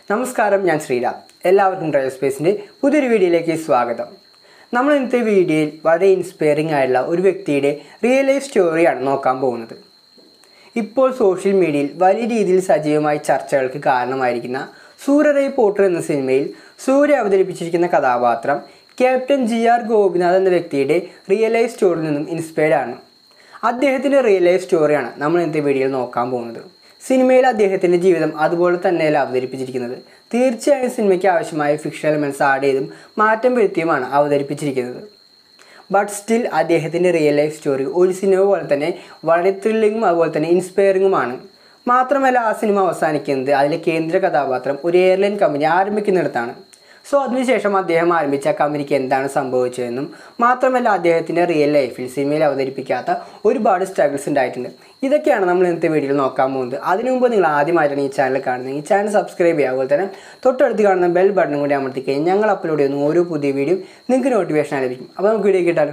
നമസ്കാരം ഞാൻ ശ്രീരാം എല്ലാവർക്കും ട്രയൽ സ്പേസിൻ്റെ പുതിയൊരു വീഡിയോയിലേക്ക് സ്വാഗതം നമ്മൾ ഇന്നത്തെ വീഡിയോയിൽ വളരെ ഇൻസ്പയറിംഗ് ആയിട്ടുള്ള ഒരു വ്യക്തിയുടെ റിയൽ ലൈഫ് സ്റ്റോറിയാണ് നോക്കാൻ പോകുന്നത് ഇപ്പോൾ സോഷ്യൽ മീഡിയയിൽ വലിയ രീതിയിൽ സജീവമായ ചർച്ചകൾക്ക് കാരണമായിരിക്കുന്ന സൂര്യറേ പോട്ടർ എന്ന സിനിമയിൽ സൂര്യ അവതരിപ്പിച്ചിരിക്കുന്ന കഥാപാത്രം ക്യാപ്റ്റൻ ജി ആർ ഗോപിനാഥ് എന്ന വ്യക്തിയുടെ റിയൽ ലൈഫ് സ്റ്റോറിയിൽ നിന്നും ഇൻസ്പയർഡ് ആണ് അദ്ദേഹത്തിൻ്റെ റിയൽ ലൈഫ് സ്റ്റോറിയാണ് നമ്മൾ ഇന്നത്തെ വീഡിയോയിൽ നോക്കാൻ പോകുന്നത് സിനിമയിൽ അദ്ദേഹത്തിൻ്റെ ജീവിതം അതുപോലെ തന്നെയല്ല അവതരിപ്പിച്ചിരിക്കുന്നത് തീർച്ചയായും സിനിമയ്ക്ക് ആവശ്യമായ ഫിക്ഷൻ എലമെൻറ്റ്സ് ആഡ് ചെയ്തും മാറ്റം വരുത്തിയുമാണ് അവതരിപ്പിച്ചിരിക്കുന്നത് ബട്ട് സ്റ്റിൽ അദ്ദേഹത്തിൻ്റെ റിയൽ ലൈഫ് സ്റ്റോറി ഒരു സിനിമ പോലെ തന്നെ വളരെ ത്രില്ലിങ്ങും അതുപോലെ തന്നെ ഇൻസ്പയറിങ്ങുമാണ് മാത്രമല്ല ആ സിനിമ അവസാനിക്കുന്നത് അതിലെ കേന്ദ്ര കഥാപാത്രം ഒരു എയർലൈൻ കമ്പനി ആരംഭിക്കുന്നിടത്താണ് സോ അതിനുശേഷം അദ്ദേഹം ആരംഭിച്ച ആ കമ്പനിക്ക് എന്താണ് സംഭവിച്ചതെന്നും മാത്രമല്ല അദ്ദേഹത്തിൻ്റെ റിയൽ ലൈഫിൽ സിനിമയിൽ അവതരിപ്പിക്കാത്ത ഒരുപാട് സ്ട്രഗിൾസ് ഉണ്ടായിട്ടുണ്ട് ഇതൊക്കെയാണ് നമ്മൾ ഇന്നത്തെ വീഡിയോയിൽ നോക്കാൻ പോകുന്നത് അതിനു മുമ്പ് നിങ്ങൾ ആദ്യമായിട്ടാണ് ഈ ചാനൽ കാണുന്നത് ഈ ചാനൽ സബ്സ്ക്രൈബ് ചെയ്യുക അതുപോലെ തന്നെ തൊട്ടടുത്ത് കാണുന്ന ബെൽ ബട്ടണും കൂടി അമർത്തി കഴിഞ്ഞാൽ ഞങ്ങൾ അപ്ലോഡ് ചെയ്യുന്ന ഓരോ പുതിയ വീഡിയോ നിങ്ങൾക്ക് നോട്ടിഫിക്കേഷൻ ലഭിക്കും അപ്പോൾ നമുക്ക് വീഡിയോ കിട്ടാലോ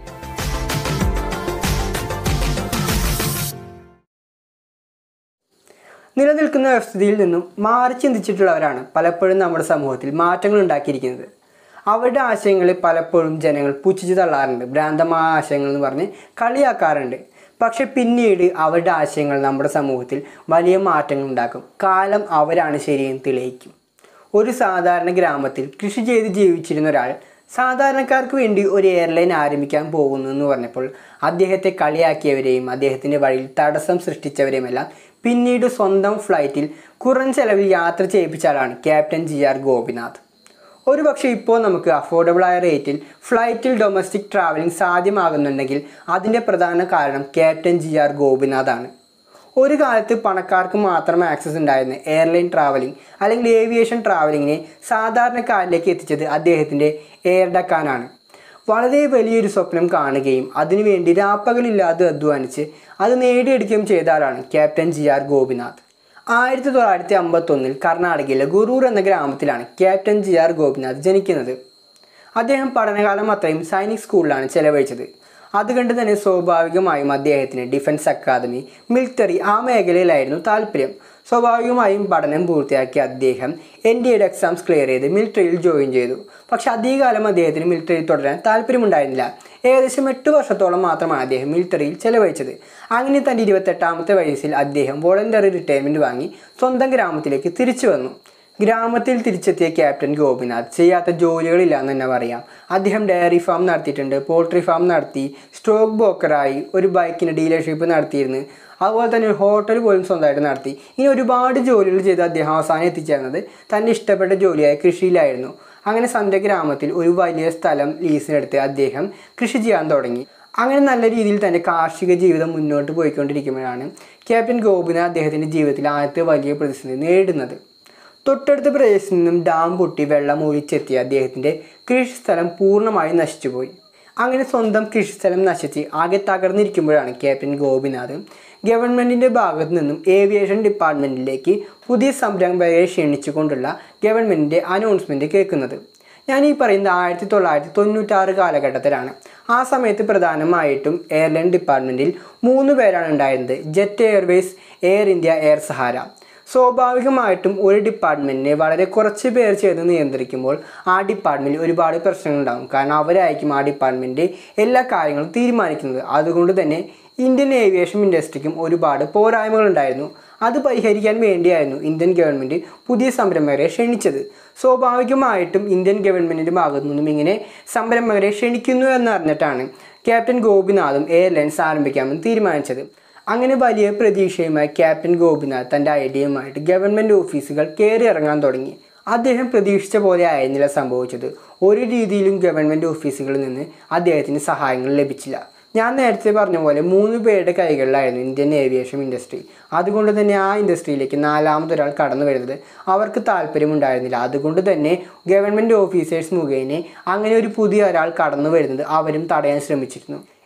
നിലനിൽക്കുന്ന വ്യവസ്ഥിതിയിൽ നിന്നും മാറി ചിന്തിച്ചിട്ടുള്ളവരാണ് പലപ്പോഴും നമ്മുടെ സമൂഹത്തിൽ മാറ്റങ്ങൾ ഉണ്ടാക്കിയിരിക്കുന്നത് അവരുടെ ആശയങ്ങളെ പലപ്പോഴും ജനങ്ങൾ പുച്ഛിച്ച് തള്ളാറുണ്ട് ഭ്രാന്തമായ ആശയങ്ങൾ എന്ന് പറഞ്ഞ് കളിയാക്കാറുണ്ട് പക്ഷെ പിന്നീട് അവരുടെ ആശയങ്ങൾ നമ്മുടെ സമൂഹത്തിൽ വലിയ മാറ്റങ്ങൾ ഉണ്ടാക്കും കാലം അവരാണ് ശരിയെന്ന് തെളിയിക്കും ഒരു സാധാരണ ഗ്രാമത്തിൽ കൃഷി ചെയ്ത് ജീവിച്ചിരുന്ന ഒരാൾ സാധാരണക്കാർക്ക് വേണ്ടി ഒരു എയർലൈൻ ആരംഭിക്കാൻ പോകുന്നു എന്ന് പറഞ്ഞപ്പോൾ അദ്ദേഹത്തെ കളിയാക്കിയവരെയും അദ്ദേഹത്തിൻ്റെ വഴിയിൽ തടസ്സം സൃഷ്ടിച്ചവരെയും എല്ലാം പിന്നീട് സ്വന്തം ഫ്ലൈറ്റിൽ കുറഞ്ഞ ചെലവിൽ യാത്ര ചെയ്യിപ്പിച്ച ആളാണ് ക്യാപ്റ്റൻ ജി ആർ ഗോപിനാഥ് ഒരു പക്ഷേ ഇപ്പോൾ നമുക്ക് അഫോർഡബിൾ ആയ റേറ്റിൽ ഫ്ലൈറ്റിൽ ഡൊമസ്റ്റിക് ട്രാവലിംഗ് സാധ്യമാകുന്നുണ്ടെങ്കിൽ അതിൻ്റെ പ്രധാന കാരണം ക്യാപ്റ്റൻ ജി ആർ ഗോപിനാഥാണ് ഒരു കാലത്ത് പണക്കാർക്ക് മാത്രം ആക്സസ് ഉണ്ടായിരുന്ന എയർലൈൻ ട്രാവലിംഗ് അല്ലെങ്കിൽ ഏവിയേഷൻ ട്രാവലിങ്ങിനെ സാധാരണക്കാരിലേക്ക് എത്തിച്ചത് അദ്ദേഹത്തിൻ്റെ എയർ ഡക്കാനാണ് വളരെ വലിയൊരു സ്വപ്നം കാണുകയും അതിനുവേണ്ടി രാപ്പകലില്ലാതെ അധ്വാനിച്ച് അത് നേടിയെടുക്കുകയും ചെയ്ത ആളാണ് ക്യാപ്റ്റൻ ജി ആർ ഗോപിനാഥ് ആയിരത്തി തൊള്ളായിരത്തി അമ്പത്തൊന്നിൽ കർണാടകയിലെ ഗുറൂർ എന്ന ഗ്രാമത്തിലാണ് ക്യാപ്റ്റൻ ജി ആർ ഗോപിനാഥ് ജനിക്കുന്നത് അദ്ദേഹം പഠനകാലം അത്രയും സൈനിക് സ്കൂളിലാണ് ചെലവഴിച്ചത് അതുകൊണ്ട് തന്നെ സ്വാഭാവികമായും അദ്ദേഹത്തിന് ഡിഫൻസ് അക്കാദമി മിലിറ്ററി ആ മേഖലയിലായിരുന്നു താല്പര്യം സ്വാഭാവികമായും പഠനം പൂർത്തിയാക്കിയ അദ്ദേഹം N D A exams clear ചെയ്ത് മിലിറ്ററിയിൽ ജോയിൻ ചെയ്തു പക്ഷെ അധികകാലം അദ്ദേഹത്തിന് മിലിറ്ററിയിൽ തുടരാൻ താല്പര്യമുണ്ടായിരുന്നില്ല ഏകദേശം എട്ട് വർഷത്തോളം മാത്രമാണ് അദ്ദേഹം മിലിറ്ററിയിൽ ചെലവഴിച്ചത് അങ്ങനെ തൻ്റെ ഇരുപത്തെട്ടാമത്തെ വയസ്സിൽ അദ്ദേഹം വോളണ്ടറി റിട്ടയർമെൻറ്റ് വാങ്ങി സ്വന്തം ഗ്രാമത്തിലേക്ക് തിരിച്ചു വന്നു ഗ്രാമത്തിൽ തിരിച്ചെത്തിയ ക്യാപ്റ്റൻ ഗോപിനാഥ് ചെയ്യാത്ത ജോലികളില്ല എന്ന് തന്നെ പറയാം അദ്ദേഹം ഡയറി ഫാം നടത്തിയിട്ടുണ്ട് പോൾട്രി ഫാം നടത്തി സ്റ്റോക്ക് ബ്രോക്കറായി ഒരു ബൈക്കിന് ഡീലർഷിപ്പ് നടത്തിയിരുന്നു അതുപോലെ തന്നെ ഒരു ഹോട്ടൽ പോലും സ്വന്തമായിട്ട് നടത്തി ഇനി ഒരുപാട് ജോലികൾ ചെയ്ത് അദ്ദേഹം അവസാനം എത്തിച്ചേർന്നത് തൻ്റെ ഇഷ്ടപ്പെട്ട ജോലിയായ കൃഷിയിലായിരുന്നു അങ്ങനെ സന്ധ്യ ഗ്രാമത്തിൽ ഒരു വലിയ സ്ഥലം ലീസിനെടുത്ത് അദ്ദേഹം കൃഷി ചെയ്യാൻ തുടങ്ങി അങ്ങനെ നല്ല രീതിയിൽ തൻ്റെ കാർഷിക ജീവിതം മുന്നോട്ട് പോയിക്കൊണ്ടിരിക്കുമ്പോഴാണ് ക്യാപ്റ്റൻ ഗോപിനാഥ് അദ്ദേഹത്തിൻ്റെ ജീവിതത്തിൽ ആദ്യത്തെ വലിയ പ്രതിസന്ധി നേരിടുന്നത് തൊട്ടടുത്ത പ്രദേശത്ത് നിന്നും ഡാം പൊട്ടി വെള്ളം ഒഴിച്ചെത്തിയ അദ്ദേഹത്തിൻ്റെ കൃഷിസ്ഥലം പൂർണ്ണമായും നശിച്ചുപോയി അങ്ങനെ സ്വന്തം കൃഷിസ്ഥലം നശിച്ച് ആകെ തകർന്നിരിക്കുമ്പോഴാണ് ക്യാപ്റ്റൻ ഗോപിനാഥ് ഗവൺമെൻറ്റിൻ്റെ ഭാഗത്തു നിന്നും ഏവിയേഷൻ ഡിപ്പാർട്ട്മെൻറ്റിലേക്ക് പുതിയ സംരംഭകരെ ക്ഷണിച്ചുകൊണ്ടുള്ള ഗവൺമെൻറ്റിൻ്റെ അനൗൺസ്മെൻറ്റ് കേൾക്കുന്നത് ഞാൻ ഈ പറയുന്നത് ആയിരത്തി തൊള്ളായിരത്തി തൊണ്ണൂറ്റാറ് കാലഘട്ടത്തിലാണ് ആ സമയത്ത് പ്രധാനമായിട്ടും എയർലൈൻ ഡിപ്പാർട്ട്മെൻറ്റിൽ മൂന്ന് പേരാണ് ഉണ്ടായിരുന്നത് Jet Airways Air India Air Sahara സ്വാഭാവികമായിട്ടും ഒരു ഡിപ്പാർട്ട്മെൻറ്റിനെ വളരെ കുറച്ച് പേർ ചേർന്ന് നിയന്ത്രിക്കുമ്പോൾ ആ ഡിപ്പാർട്ട്മെൻറ്റിൽ ഒരുപാട് പ്രശ്നങ്ങളുണ്ടാകും കാരണം അവരായിരിക്കും ആ ഡിപ്പാർട്ട്മെൻറ്റ് എല്ലാ കാര്യങ്ങളും തീരുമാനിക്കുന്നത് അതുകൊണ്ട് തന്നെ ഇന്ത്യൻ ഏവിയേഷൻ ഇൻഡസ്ട്രിക്കും ഒരുപാട് പോരായ്മകളുണ്ടായിരുന്നു അത് പരിഹരിക്കാൻ വേണ്ടിയായിരുന്നു ഇന്ത്യൻ ഗവൺമെൻറ് പുതിയ സംരംഭകരെ ക്ഷണിച്ചത് സ്വാഭാവികമായിട്ടും ഇന്ത്യൻ ഗവൺമെൻറ്റിൻ്റെ ഭാഗത്തു നിന്നും ഇങ്ങനെ സംരംഭകരെ ക്ഷണിക്കുന്നു എന്നറിഞ്ഞിട്ടാണ് ക്യാപ്റ്റൻ ഗോപിനാഥും എയർലൈൻസ് ആരംഭിക്കാമെന്ന് തീരുമാനിച്ചത് അങ്ങനെ വലിയ പ്രതീക്ഷയുമായി ക്യാപ്റ്റൻ ഗോപിനാഥ് തൻ്റെ ഐഡിയയുമായിട്ട് ഗവൺമെൻറ് ഓഫീസുകൾ കയറി ഇറങ്ങാൻ തുടങ്ങി അദ്ദേഹം പ്രതീക്ഷിച്ച പോലെ ആയിരുന്നില്ല സംഭവിച്ചത് ഒരു രീതിയിലും ഗവൺമെൻറ് ഓഫീസുകളിൽ നിന്ന് അദ്ദേഹത്തിന് സഹായങ്ങൾ ലഭിച്ചില്ല ഞാൻ നേരത്തെ പറഞ്ഞ പോലെ മൂന്ന് പേരുടെ കൈകളിലായിരുന്നു ഇന്ത്യൻ ഏവിയേഷൻ ഇൻഡസ്ട്രി അതുകൊണ്ട് തന്നെ ആ ഇൻഡസ്ട്രിയിലേക്ക് നാലാമതൊരാൾ കടന്നു വരുന്നത് അവർക്ക് താല്പര്യമുണ്ടായിരുന്നില്ല അതുകൊണ്ട് തന്നെ ഗവൺമെൻറ് ഓഫീസേഴ്സ് മുഖേന അങ്ങനെ ഒരു പുതിയ ഒരാൾ കടന്നു വരുന്നത് അവരും തടയാൻ ശ്രമിച്ചിരുന്നു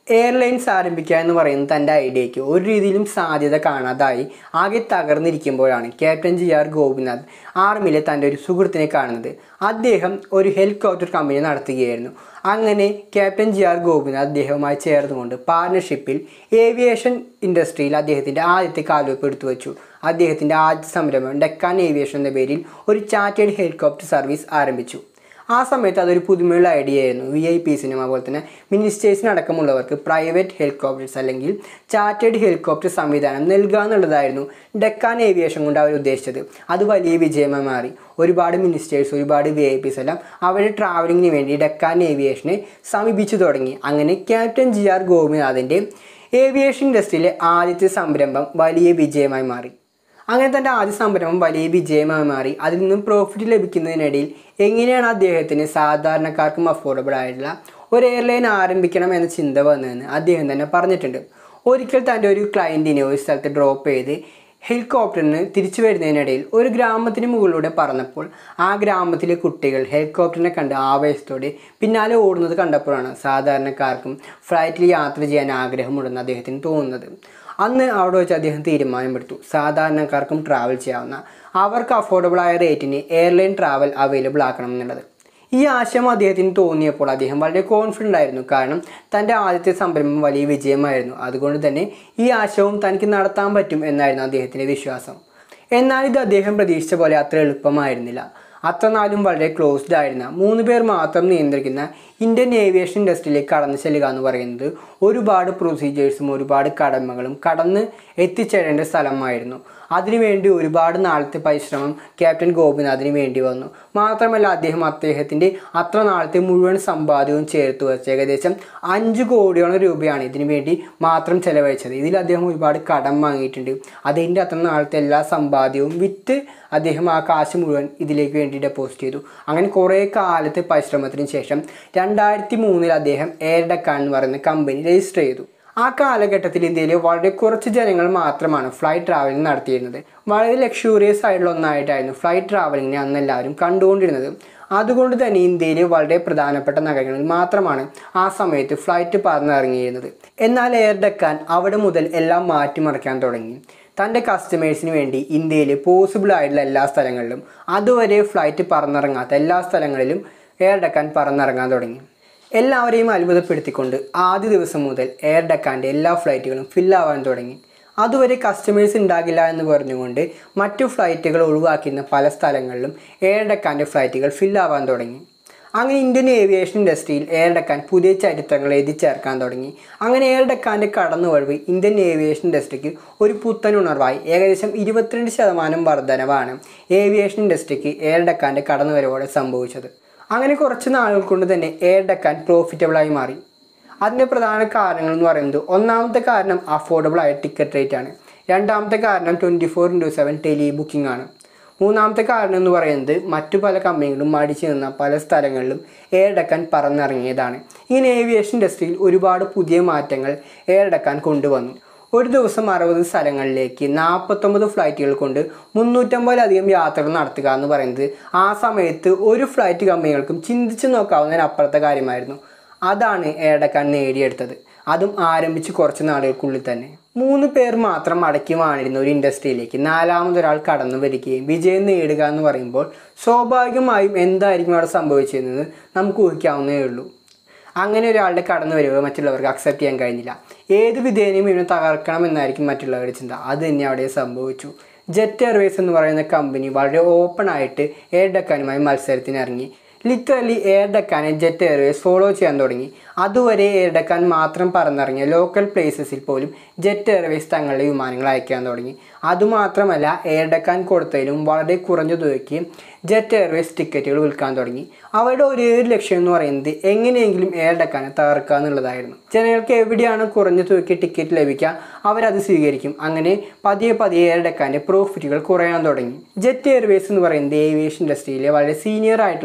എയർലൈൻസ് ആരംഭിക്കുക എന്ന് പറയുന്നത് തൻ്റെ ഐഡിയയ്ക്ക് ഒരു രീതിയിലും സാധ്യത കാണാതായി ആകെ തകർന്നിരിക്കുമ്പോഴാണ് ക്യാപ്റ്റൻ ജി ആർ ഗോപിനാഥ് ആർമിയിലെ തൻ്റെ ഒരു സുഹൃത്തിനെ കാണുന്നത് അദ്ദേഹം ഒരു ഹെലികോപ്റ്റർ കമ്പനി നടത്തുകയായിരുന്നു അങ്ങനെ ക്യാപ്റ്റൻ ജി ആർ ഗോപിനാഥ് അദ്ദേഹവുമായി ചേർന്നുകൊണ്ട് പാർട്ണർഷിപ്പിൽ ഏവിയേഷൻ ഇൻഡസ്ട്രിയിൽ അദ്ദേഹത്തിൻ്റെ ആദ്യത്തെ കാൽവെപ്പ് എടുത്തു വെച്ചു അദ്ദേഹത്തിൻ്റെ ആദ്യ സംരംഭം ഡെക്കാൻ ഏവിയേഷൻ എന്ന പേരിൽ ഒരു ചാർട്ടേഡ് ഹെലികോപ്റ്റർ സർവീസ് ആരംഭിച്ചു ആ സമയത്ത് അതൊരു പുതുമയുള്ള ഐഡിയ ആയിരുന്നു വി ഐ പീസിനും അതുപോലെ തന്നെ മിനിസ്റ്റേഴ്സിന് അടക്കമുള്ളവർക്ക് പ്രൈവറ്റ് ഹെലികോപ്റ്റേഴ്സ് അല്ലെങ്കിൽ ചാർട്ടേഡ് ഹെലികോപ്റ്റർ സംവിധാനം നൽകുക എന്നുള്ളതായിരുന്നു ഡെക്കാൻ ഏവിയേഷൻ കൊണ്ട് അവർ ഉദ്ദേശിച്ചത് അത് വലിയ വിജയമായി മാറി ഒരുപാട് മിനിസ്റ്റേഴ്സ് ഒരുപാട് വി ഐ പീസ് എല്ലാം അവരുടെ ട്രാവലിങ്ങിന് വേണ്ടി ഡെക്കാൻ ഏവിയേഷനെ സമീപിച്ചു തുടങ്ങി അങ്ങനെ ക്യാപ്റ്റൻ ജി ആർ ഗോപിനാഥിൻ്റെ ഏവിയേഷൻ ഇൻഡസ്ട്രിയിലെ ആദ്യത്തെ സംരംഭം വലിയ വിജയമായി മാറി അങ്ങനെ തൻ്റെ ആദ്യ സംരംഭം വലിയ വിജയമായി മാറി അതിൽ നിന്നും പ്രോഫിറ്റ് ലഭിക്കുന്നതിനിടയിൽ എങ്ങനെയാണ് അദ്ദേഹത്തിന് സാധാരണക്കാർക്കും അഫോർഡബിൾ ആയിട്ടുള്ള ഒരു എയർലൈൻ ആരംഭിക്കണം എന്ന ചിന്ത വന്നതെന്ന് അദ്ദേഹം തന്നെ പറഞ്ഞിട്ടുണ്ട് ഒരിക്കൽ തൻ്റെ ഒരു ക്ലയൻറ്റിനെ ഒരു സ്ഥലത്ത് ഡ്രോപ്പ് ചെയ്ത് ഹെലികോപ്റ്ററിന് തിരിച്ചു വരുന്നതിനിടയിൽ ഒരു ഗ്രാമത്തിന് മുകളിലൂടെ പറന്നപ്പോൾ ആ ഗ്രാമത്തിലെ കുട്ടികൾ ഹെലികോപ്റ്ററിനെ കണ്ട് ആവേശത്തോടെ പിന്നാലെ ഓടുന്നത് കണ്ടപ്പോഴാണ് സാധാരണക്കാർക്കും ഫ്ലൈറ്റിൽ യാത്ര ചെയ്യാൻ ആഗ്രഹമുണ്ടെന്ന് അദ്ദേഹത്തിന് തോന്നുന്നത് അന്ന് അവിടെ വെച്ച് അദ്ദേഹം തീരുമാനമെടുത്തു സാധാരണക്കാർക്കും ട്രാവൽ ചെയ്യാവുന്ന അവർക്ക് അഫോർഡബിളായ റേറ്റിന് എയർലൈൻ ട്രാവൽ അവൈലബിൾ ആക്കണം എന്നുള്ളത് ഈ ആശയം അദ്ദേഹത്തിന് തോന്നിയപ്പോൾ അദ്ദേഹം വളരെ കോൺഫിഡൻ്റ് ആയിരുന്നു കാരണം തൻ്റെ ആദ്യത്തെ സംരംഭം വലിയ വിജയമായിരുന്നു അതുകൊണ്ട് തന്നെ ഈ ആശയവും തനിക്ക് നടത്താൻ പറ്റും എന്നായിരുന്നു അദ്ദേഹത്തിൻ്റെ വിശ്വാസം എന്നാൽ ഇത് അദ്ദേഹം പ്രതീക്ഷിച്ച പോലെ അത്ര എളുപ്പമായിരുന്നില്ല അത്ര നാളും വളരെ ക്ലോസ്ഡ് ആയിരുന്ന മൂന്ന് പേർ മാത്രം നിയന്ത്രിക്കുന്ന ഇന്ത്യൻ ഏവിയേഷൻ ഇൻഡസ്ട്രിയിലേക്ക് കടന്നു ചെല്ലുക എന്ന് പറയുന്നത് ഒരുപാട് പ്രൊസീജിയേഴ്സും ഒരുപാട് കടമകളും കടന്ന് എത്തിച്ചേരേണ്ട സ്ഥലമായിരുന്നു അതിനുവേണ്ടി ഒരുപാട് നാളത്തെ പരിശ്രമം ക്യാപ്റ്റൻ ഗോപിനാഥിന് വേണ്ടി വന്നു മാത്രമല്ല അദ്ദേഹം അദ്ദേഹത്തിൻ്റെ അത്ര നാളത്തെ മുഴുവൻ സമ്പാദ്യവും ചേർത്ത് വെച്ച് ഏകദേശം അഞ്ച് കോടിയോളം രൂപയാണ് ഇതിനു വേണ്ടി മാത്രം ചെലവഴിച്ചത് ഇതിൽ അദ്ദേഹം ഒരുപാട് കടം വാങ്ങിയിട്ടുണ്ട് അതിൻ്റെ അത്ര നാളത്തെ എല്ലാ സമ്പാദ്യവും വിറ്റ് അദ്ദേഹം ആ കാശ് മുഴുവൻ ഇതിലേക്ക് വേണ്ടി ഡെപ്പോസിറ്റ് ചെയ്തു അങ്ങനെ കുറേ കാലത്തെ പരിശ്രമത്തിന് ശേഷം രണ്ടായിരത്തി മൂന്നിൽ അദ്ദേഹം എയർ ഡക്കാൻ എന്ന് പറയുന്ന കമ്പനി രജിസ്റ്റർ ചെയ്തു ആ കാലഘട്ടത്തിൽ ഇന്ത്യയിലെ വളരെ കുറച്ച് ജനങ്ങൾ മാത്രമാണ് ഫ്ലൈറ്റ് ട്രാവലിംഗ് നടത്തിയിരുന്നത് വളരെ ലക്ഷൂറിയസ് ആയിട്ടുള്ള ഒന്നായിട്ടായിരുന്നു ഫ്ലൈറ്റ് ട്രാവലിങ്ങിനെ അന്ന് എല്ലാവരും കണ്ടുകൊണ്ടിരുന്നത് അതുകൊണ്ട് തന്നെ ഇന്ത്യയിലെ വളരെ പ്രധാനപ്പെട്ട നഗരങ്ങളിൽ മാത്രമാണ് ആ സമയത്ത് ഫ്ലൈറ്റ് പറന്നിറങ്ങിയിരുന്നത് എന്നാൽ എയർ ഡക്കാൻ അവിടെ മുതൽ എല്ലാം മാറ്റിമറിക്കാൻ തുടങ്ങി തൻ്റെ കസ്റ്റമേഴ്സിന് വേണ്ടി ഇന്ത്യയിൽ പോസിബിൾ ആയിട്ടുള്ള എല്ലാ സ്ഥലങ്ങളിലും അതുവരെ ഫ്ലൈറ്റ് പറന്നിറങ്ങാത്ത എല്ലാ സ്ഥലങ്ങളിലും എയർ ഡക്കാൻ പറന്നിറങ്ങാൻ തുടങ്ങി എല്ലാവരെയും അത്ഭുതപ്പെടുത്തിക്കൊണ്ട് ആദ്യ ദിവസം മുതൽ എയർ ഡക്കാൻ്റെ എല്ലാ ഫ്ലൈറ്റുകളും ഫില്ലാവാൻ തുടങ്ങി അതുവരെ കസ്റ്റമേഴ്സ് ഉണ്ടാകില്ല എന്ന് പറഞ്ഞുകൊണ്ട് മറ്റു ഫ്ലൈറ്റുകൾ ഒഴിവാക്കുന്ന പല സ്ഥലങ്ങളിലും എയർ ഡക്കാൻ്റെ ഫ്ലൈറ്റുകൾ ഫില്ലാവാൻ തുടങ്ങി അങ്ങനെ ഇന്ത്യൻ ഏവിയേഷൻ ഇൻഡസ്ട്രിയിൽ എയർ ഡക്കാൻ പുതിയ ചരിത്രങ്ങൾ എഴുതി ചേർക്കാൻ തുടങ്ങി അങ്ങനെ എയർ ഡക്കാൻ്റെ കടന്നുവരവ് ഇന്ത്യൻ ഏവിയേഷൻ ഇൻഡസ്ട്രിക്ക് ഒരു പുത്തൻ ഉണർവായി ഏകദേശം ഇരുപത്തിരണ്ട് ശതമാനം വർധനവാണ് ഏവിയേഷൻ ഇൻഡസ്ട്രിക്ക് എയർ ഡക്കാൻ്റെ കടന്നുവരവോടെ സംഭവിച്ചത് അങ്ങനെ കുറച്ച് നാളുകൾ കൊണ്ട് തന്നെ എയർ ഡക്കാൻ പ്രോഫിറ്റബിളായി മാറി അതിൻ്റെ പ്രധാന കാരണങ്ങൾ എന്ന് പറയുന്നത് ഒന്നാമത്തെ കാരണം അഫോർഡബിൾ ആയ ടിക്കറ്റ് റേറ്റ് ആണ് രണ്ടാമത്തെ കാരണം twenty four into seven tele booking ആണ് മൂന്നാമത്തെ കാരണം എന്ന് പറയുന്നത് മറ്റു പല കമ്പനികളും മടിച്ചു നിന്ന പല സ്ഥലങ്ങളിലും എയർ ഡക്കാൻ പറന്നിറങ്ങിയതാണ് ഇങ്ങനെ ഏവിയേഷൻ ഇൻഡസ്ട്രിയിൽ ഒരുപാട് പുതിയ മാറ്റങ്ങൾ എയർ ഡക്കാൻ കൊണ്ടുവന്നു ഒരു ദിവസം അറുപത് സ്ഥലങ്ങളിലേക്ക് നാൽപ്പത്തൊമ്പത് ഫ്ലൈറ്റുകൾ കൊണ്ട് മുന്നൂറ്റമ്പതിലധികം യാത്രകൾ നടത്തുക എന്ന് പറയുന്നത് ആ സമയത്ത് ഒരു ഫ്ലൈറ്റ് കമ്പനികൾക്കും ചിന്തിച്ച് നോക്കാവുന്നതിനപ്പുറത്തെ കാര്യമായിരുന്നു അതാണ് എയർ ഡക്കാൻ നേടിയെടുത്തത് അതും ആരംഭിച്ച് കുറച്ച് നാളുകൾക്കുള്ളിൽ തന്നെ മൂന്ന് പേർ മാത്രം അടക്കി വാണിരുന്ന ഒരു ഇൻഡസ്ട്രിയിലേക്ക് നാലാമതൊരാൾ കടന്നു വരികയും വിജയം നേടുക എന്ന് പറയുമ്പോൾ സ്വാഭാവികമായും എന്തായിരിക്കും അവിടെ സംഭവിച്ചിരുന്നത് നമുക്ക് ഊഹിക്കാവുന്നേ ഉള്ളൂ അങ്ങനെ ഒരാളുടെ കടന്നു വരവ് മറ്റുള്ളവർക്ക് അക്സെപ്റ്റ് ചെയ്യാൻ കഴിഞ്ഞില്ല ഏത് വിധേനയും ഇവനെ തകർക്കണം എന്നായിരിക്കും മറ്റുള്ളവരുടെ ചിന്ത അത് തന്നെ അവിടെ സംഭവിച്ചു ജെറ്റ് എയർവേസ് എന്ന് പറയുന്ന കമ്പനി വളരെ ഓപ്പൺ ആയിട്ട് എയർ ഡക്കാനുമായി മത്സരത്തിന് ഇറങ്ങി ലിറ്ററലി എയർ ഡക്കാനെ ജെറ്റ് എയർവേസ് ഫോളോ ചെയ്യാൻ തുടങ്ങി അതുവരെ എയർ ഡക്കാൻ മാത്രം പറന്നിറങ്ങിയ ലോക്കൽ പ്ലേസസിൽ പോലും ജെറ്റ് എയർവേസ് തങ്ങളുടെ വിമാനങ്ങൾ അയക്കാൻ തുടങ്ങി അതുമാത്രമല്ല എയർ ഡക്കാൻ കൊടുത്തതിലും വളരെ കുറഞ്ഞ തുകയ്ക്ക് ജെറ്റ് എയർവേസ് ടിക്കറ്റുകൾ വിൽക്കാൻ തുടങ്ങി അവരുടെ ഒരേ ഒരു ലക്ഷ്യം എന്ന് പറയുന്നത് എങ്ങനെയെങ്കിലും എയർ ഡക്കാനെ തകർക്കുക എന്നുള്ളതായിരുന്നു ജനങ്ങൾക്ക് എവിടെയാണ് കുറഞ്ഞ തുകയ്ക്ക് ടിക്കറ്റ് ലഭിക്കുക അവരത് സ്വീകരിക്കും അങ്ങനെ പതിയെ പതിയെ എയർ ഡക്കാൻ്റെ പ്രോഫിറ്റുകൾ കുറയാൻ തുടങ്ങി ജെറ്റ് എയർവേസ് എന്ന് പറയുന്നത് ഏവിയേഷൻ ഇൻഡസ്ട്രിയിലെ വളരെ സീനിയർ ആയിട്ടുള്ള ഒരു കമ്പനിയാണ്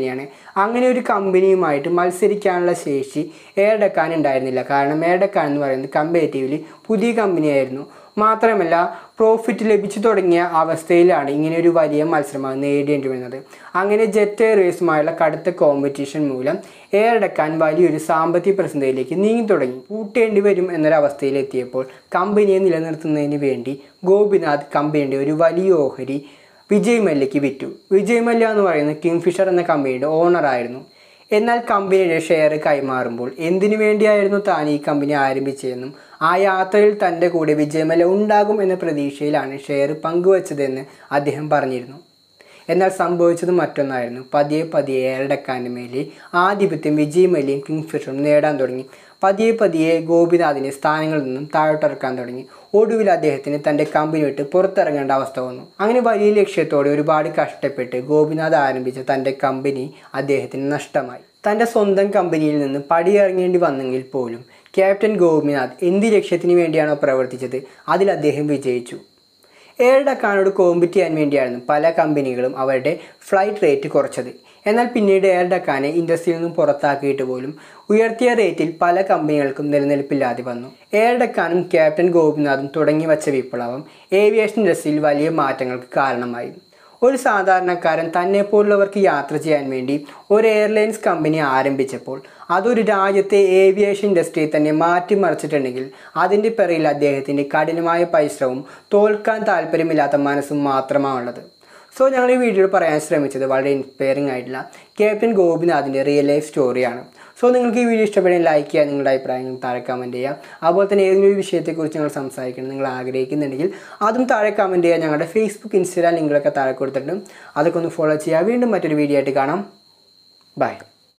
കമ്പനിയാണ് അങ്ങനെ ഒരു കമ്പനിയുമായിട്ട് മത്സരിക്കാനുള്ള ശേഷി എയർ ഡെക്കാൻ ഉണ്ടായിരുന്നില്ല കാരണം എയർ ഡെക്കാൻ എന്ന് പറയുന്നത് കമ്പാരിറ്റീവ്ലി പുതിയ കമ്പനിയായിരുന്നു മാത്രമല്ല പ്രോഫിറ്റ് ലഭിച്ചു തുടങ്ങിയ അവസ്ഥയിലാണ് ഇങ്ങനെ ഒരു വലിയ മത്സരം അത് നേടേണ്ടി വരുന്നത് അങ്ങനെ ജെറ്റ് എയർവേസുമായുള്ള കടുത്ത കോമ്പറ്റീഷൻ മൂലം എയർ ഡെക്കാൻ വലിയൊരു സാമ്പത്തിക പ്രതിസന്ധിയിലേക്ക് നീങ്ങി തുടങ്ങി പൂട്ടേണ്ടി വരും എന്നൊരവസ്ഥയിലെത്തിയപ്പോൾ കമ്പനിയെ നിലനിർത്തുന്നതിന് വേണ്ടി ഗോപിനാഥ് കമ്പനിയുടെ ഒരു വലിയ ഓഹരി വിജയ് മല്യയ്ക്ക് വിറ്റു വിജയ് മല്യ എന്ന് പറയുന്നത് കിങ്ഫിഷർ എന്ന കമ്പനിയുടെ ഓണറായിരുന്നു എന്നാൽ കമ്പനിയുടെ ഷെയർ കൈമാറുമ്പോൾ എന്തിനു വേണ്ടിയായിരുന്നു താൻ ഈ കമ്പനി ആരംഭിച്ചതെന്നും ആ യാത്രയിൽ തൻ്റെ കൂടെ വിജയമല ഉണ്ടാകും എന്ന പ്രതീക്ഷയിലാണ് ഷെയർ പങ്കുവച്ചതെന്ന് അദ്ദേഹം പറഞ്ഞിരുന്നു എന്നാൽ സംഭവിച്ചത് മറ്റൊന്നായിരുന്നു പതിയെ പതിയെ എയർഡക്കാൻ്റെ മേലെ ആധിപത്യം വിജയ് മല്യയും കിങ്ഫിഷറും നേടാൻ തുടങ്ങി പതിയെ പതിയെ ഗോപിനാഥിനെ സ്ഥാനങ്ങളിൽ നിന്നും താഴോട്ടിറക്കാൻ തുടങ്ങി ഒടുവിൽ അദ്ദേഹത്തിന് തൻ്റെ കമ്പനി വിട്ട് പുറത്തിറങ്ങേണ്ട അവസ്ഥ വന്നു അങ്ങനെ വലിയ ലക്ഷ്യത്തോടെ ഒരുപാട് കഷ്ടപ്പെട്ട് ഗോപിനാഥ് ആരംഭിച്ച തൻ്റെ കമ്പനി അദ്ദേഹത്തിന് നഷ്ടമായി തൻ്റെ സ്വന്തം കമ്പനിയിൽ നിന്ന് പടിയിറങ്ങേണ്ടി വന്നെങ്കിൽ പോലും ക്യാപ്റ്റൻ ഗോപിനാഥ് എന്ത് ലക്ഷ്യത്തിന് വേണ്ടിയാണോ പ്രവർത്തിച്ചത് അതിൽ അദ്ദേഹം വിജയിച്ചു എയർ ഡക്കാനോട് കോമ്പറ്റ് ചെയ്യാൻ വേണ്ടിയായിരുന്നു പല കമ്പനികളും അവരുടെ ഫ്ലൈറ്റ് റേറ്റ് കുറച്ചത് എന്നാൽ പിന്നീട് എയർ ഡക്കാനെ ഇൻഡസ്ട്രിയിൽ നിന്നും പുറത്താക്കിയിട്ട് പോലും ഉയർത്തിയ റേറ്റിൽ പല കമ്പനികൾക്കും നിലനിൽപ്പില്ലാതെ വന്നു എയർ ഡക്കാനും ക്യാപ്റ്റൻ ഗോപിനാഥും തുടങ്ങി വച്ച വിപ്ലവം ഏവിയേഷൻ ഇൻഡസ്ട്രിയിൽ വലിയ മാറ്റങ്ങൾക്ക് കാരണമായി ഒരു സാധാരണക്കാരൻ തന്നെ പോലുള്ളവർക്ക് യാത്ര ചെയ്യാൻ വേണ്ടി ഒരു എയർലൈൻസ് കമ്പനി ആരംഭിച്ചപ്പോൾ അതൊരു രാജ്യത്തെ ഏവിയേഷൻ ഇൻഡസ്ട്രിയെ തന്നെ മാറ്റിമറിച്ചിട്ടുണ്ടെങ്കിൽ അതിൻ്റെ പിറകിൽ അദ്ദേഹത്തിൻ്റെ കഠിനമായ പരിശ്രമവും തോൽക്കാൻ താല്പര്യമില്ലാത്ത മനസ്സും മാത്രമാണുള്ളത് സോ ഞങ്ങൾ ഈ വീഡിയോയിൽ പറയാൻ ശ്രമിച്ചത് വളരെ ഇൻസ്പയറിംഗ് ആയിട്ടുള്ള ക്യാപ്റ്റൻ ഗോപിനാഥിൻ്റെ റിയൽ ലൈഫ് സ്റ്റോറിയാണ് സോ നിങ്ങൾക്ക് ഈ വീഡിയോ ഇഷ്ടപ്പെടുന്ന ലൈക്ക് ചെയ്യുക നിങ്ങളുടെ അഭിപ്രായങ്ങൾ താഴെ കമൻറ്റ് ചെയ്യുക അതുപോലെ തന്നെ ഏതെങ്കിലും ഒരു വിഷയത്തെക്കുറിച്ച് നിങ്ങൾ സംസാരിക്കണം നിങ്ങൾ ആഗ്രഹിക്കുന്നുണ്ടെങ്കിൽ അതും താഴെ കമൻറ്റ് ചെയ്യുക ഞങ്ങളുടെ ഫേസ്ബുക്ക് ഇൻസ്റ്റാഗ്രാം ലിങ്കുകളൊക്കെ താഴെ കൊടുത്തിട്ടുണ്ട് അതൊക്കെ ഒന്ന് ഫോളോ ചെയ്യുക വീണ്ടും മറ്റൊരു വീഡിയോ ആയിട്ട് കാണാം ബൈ